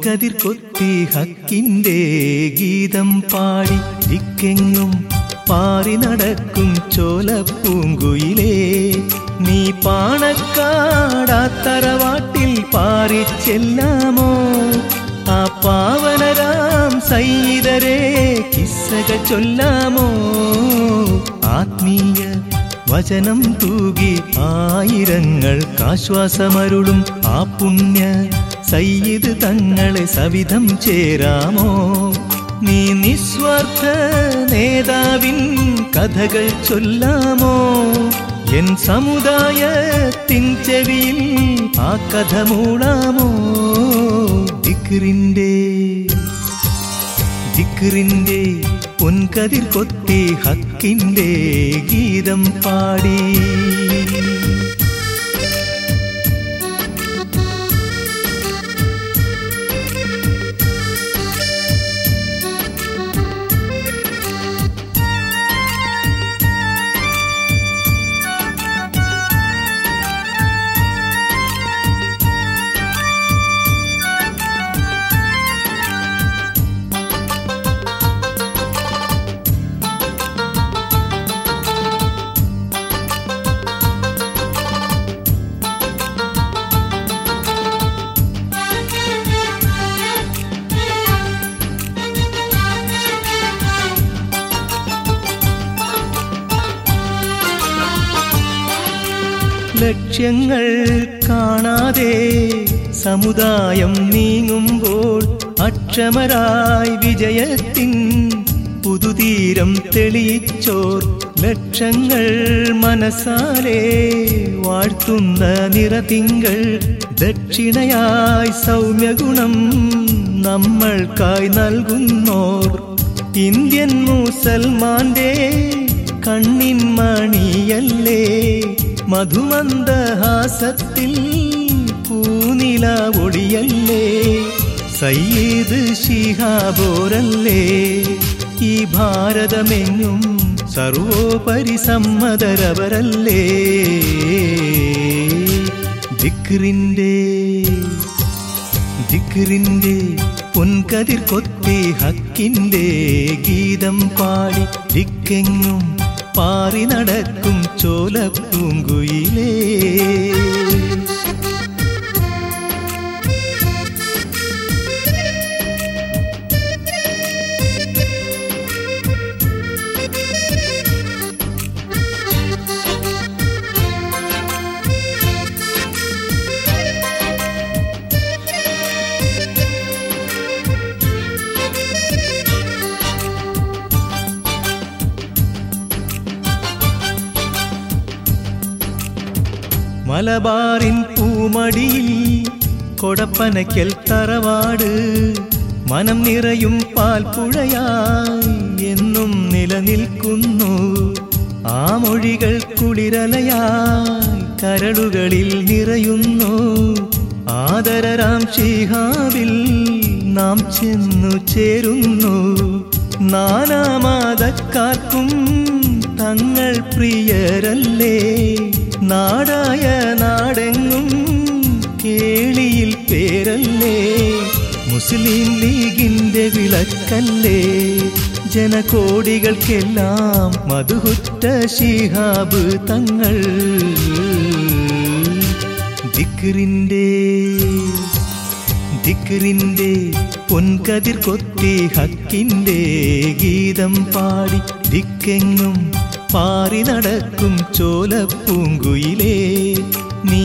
പൊൻകതിർ കൊത്തി ഹക്കിന്റെ ഗീതം പാടി ദിക്കെങ്ങും പാറി നടക്കും ചോലപ്പൂങ്കുയിലേ നീ പാണക്കാടാത്തറവാട്ടിൽ പാറി ചെല്ലാമോ ആ പാവനരാം സൈതരെ കിസ്സകൾ ചൊല്ലാമോ ആത്മീയ വചനം തൂകി ആയിരങ്ങൾക്കാശ്വാസമരുളും ആ പുണ്യ സയ്യിദ് തങ്ങളെ സവിധം ചേരാമോ നീ നിസ്വാർത്ഥ നേതാവിൻ കഥകൾ ചൊല്ലാമോ എൻ സമുദായത്തിൻ ചെവിയിൽ ആ കഥ മൂളാമോ ദിക്റിന്റെ ദിക്റിന്റെ പൊൻകതിർ കൊത്തി ഹക്കിന്റെ ഗീതം പാടി ലക്ഷ്യങ്ങൾ കാണാതെ സമുദായം നീങ്ങുമ്പോൾ അക്ഷമരായി വിജയത്തിൻ പുതുതീരം തെളിയിച്ചോർ ലക്ഷങ്ങൾ മനസ്സാലെ വാഴ്ത്തുന്ന നിറതിങ്കൾ ദക്ഷിണയായി സൗമ്യഗുണം നമ്മൾക്കായി നൽകുന്നോർ ഇന്ത്യൻ മുസൽമാന്റെ കണ്ണിൻ മണിയല്ലേ മധുമന്ദഹാസത്തിൽ പൂനില ഒളിയല്ലേ സയ്യിദ് ശിഹാബോരല്ലേ ഈ ഭാരതമെങ്ങും സർവോപരി സമ്മതരവരല്ലേ ദിക്റിന്റെ ദിക്റിന്റെ പൊൻകതിർ കൊത്തി ഹക്കിന്റെ ഗീതം പാടി ദിക്കെങ്ങും പാറി നടക്കും ചോലപ്പൂങ്കുയിലേ മലബാറിൻ പൂമടിയിൽ കൊടപ്പനയ്ക്കൽ തറവാട് മനം നിറയും പാൽപ്പുഴയായി എന്നും നിലനിൽക്കുന്നു ആ മൊഴികൾ കുളിരലയായി കരളുകളിൽ നിറയുന്നു ആദരരാം ഷിഹാബിൽ നാം ചെന്നു ചേരുന്നു നാനാമാതക്കാർക്കും തങ്ങൾ പ്രിയരല്ലേ നാടായ നാടെങ്ങും കേളിയിൽ പേരല്ലേ മുസ്ലിം ലീഗിന്റെ വിളക്കല്ലേ ജനകോടികൾക്കെല്ലാം മധുഹുറ്റ ശിഹാബ് തങ്ങൾ ദിക്റിന്റെ ദിക്റിന്റെ പൊൻകതിർ കൊത്തി ഹക്കിന്റെ ഗീതം പാടി ദിക്കെങ്ങും പാറി നടക്കും ചോലപ്പൂങ്കുയിലേ നീ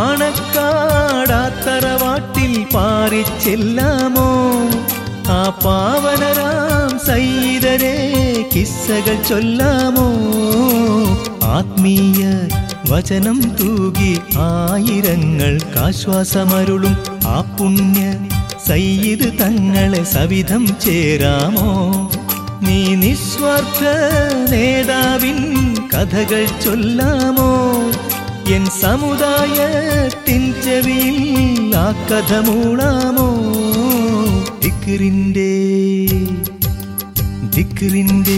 പാണക്കാടാത്തറവാട്ടിൽ പാറി ചെല്ലാമോ ആ പാവനരാം സൈതരെ കിസ്സകൾ ചൊല്ലാമോ ആത്മീയ വചനം തൂകി ആയിരങ്ങൾക്കാശ്വാസമരുളും ആ പുണ്യ സയ്യിദ് തങ്ങളെ സവിധം ചേരാമോ നീ നിസ്വാർത്ഥ നേതാവിൻ കഥകൾ ചൊല്ലാമോ എൻ സമുദായത്തിൻ ചെവിയിൽ ആ കഥ മൂളാമോ ദിക്റിന്റെ ദിക്റിന്റെ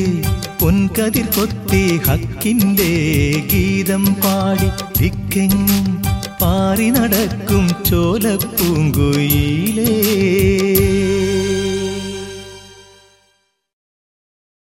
പൊൻകതിർ കൊത്തി ഹക്കിന്റെ ഗീതം പാടി ദിക്കെങ്ങും പാറി നടക്കും ചോലപ്പൂങ്കുയിലേ